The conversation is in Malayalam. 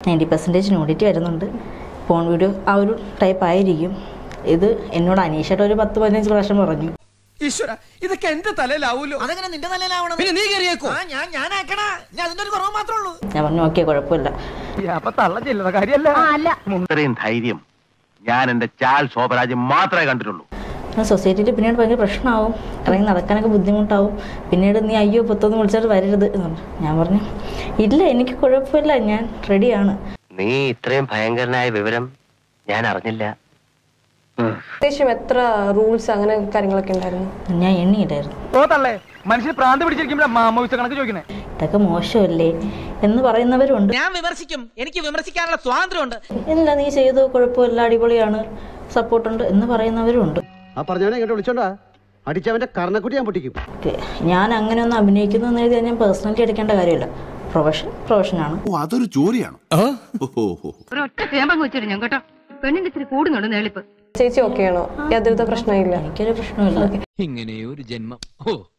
നയൻറ്റി പെർസെൻറ്റേജ് ന്യൂഡിറ്റി വരുന്നുണ്ട് ഫോൺ വീഡിയോ ആ ഒരു ടൈപ്പ് ആയിരിക്കും ഇത് എന്നോട് അനീഷയുടെ ഒരു പത്ത് പതിനഞ്ച് പ്രാവശ്യം പറഞ്ഞു ഈശ്വര ഇതൊക്കെ എന്റെ തലയിലാവൂലോ അതെങ്ങനെ നിന്റെ തലയിലാവണം പിന്നെ നീ കയറിയേക്കോ ആ ഞാൻ ഞാനാക്കണ ഞാൻ അതിന്റെ ഒരു കുറവ് മാത്രമേ ഉള്ളൂ ഞാൻ പറഞ്ഞു ഓക്കെ കുഴപ്പമില്ല അപ്പൊ തള്ള ചെല്ലുന്ന കാര്യല്ല ഇത്രയും ധൈര്യം ഞാൻ എന്റെ ചാൽ ശോഭരാജ് മാത്രമേ കണ്ടിട്ടുള്ളൂ സൊസൈറ്റിയിൽ പിന്നീട് ഭയങ്കര പ്രശ്നമാവും ഇറങ്ങി നടക്കാനൊക്കെ ബുദ്ധിമുട്ടാവും പിന്നീട് നീ അയ്യോ പുത്തൊന്നും വിളിച്ചിട്ട് വരരുത് എന്ന് പറഞ്ഞു ഞാൻ പറഞ്ഞു ഇല്ല എനിക്ക് കുഴപ്പമില്ല ഞാൻ റെഡിയാണ് നീ ഇത്രയും ഭയങ്കരനായ വിവരം ഞാൻ അറിഞ്ഞില്ല ഏകദേശം എത്ര റൂൾസ് അങ്ങനെ കാര്യങ്ങളൊക്കെ ഉണ്ടായിരുന്നു ഞാൻ എണ്ണിയില്ലായിരുന്നു ഓ തള്ളേ മനുഷ്യൻ പ്രാന്ത് പിടിച്ചിരിക്കുമ്പോഴാ മാമോയിച്ച കണക്ക് ചോദിക്കണേ ഇതൊക്കെ മോശമല്ലേ എന്ന് പറയുന്നവരുണ്ട് ഞാൻ വിമർശിക്കും എനിക്ക് വിമർശിക്കാനുള്ള സ്വാതന്ത്ര്യമുണ്ട് ഇല്ല നീ ചെയ്തു കുഴപ്പമില്ല അടിപൊളിയാണ് സപ്പോർട്ടുണ്ട് എന്ന് പറയുന്നവരുണ്ട് ആ പറഞ്ഞവനെ ഇങ്ങോട്ട് വിളിച്ചോണ്ടാ അടിച്ചവന്റെ കർണക്കുട്ടി ഞാൻ പൊട്ടിക്കും ഓക്കെ ഞാൻ അങ്ങനെ ഒന്ന് അഭിനയിക്കുന്നു എന്ന് എഴുതി ഞാൻ പേഴ്സണലി എടുക്കേണ്ട കാര്യമില്ല പ്രൊഫഷൻ പ്രൊഫഷനാണ് ഓ അതൊരു ജോലിയാണ് ഓഹോ ഒരൊറ്റ തേമ്പങ്ങ് വെച്ചിട്ട് ഞാൻ കേട്ടോ പെണ്ണിന്റെ ഇത്തിരി കൂടുന്നുണ്ട് നേളിപ്പ് ചേച്ചി ഓക്കെയാണോ യാതൊരുവിധ പ്രശ്നമില്ല എനിക്കൊരു പ്രശ്നമില്ല ഇങ്ങനെയൊരു ജന്മം ഓ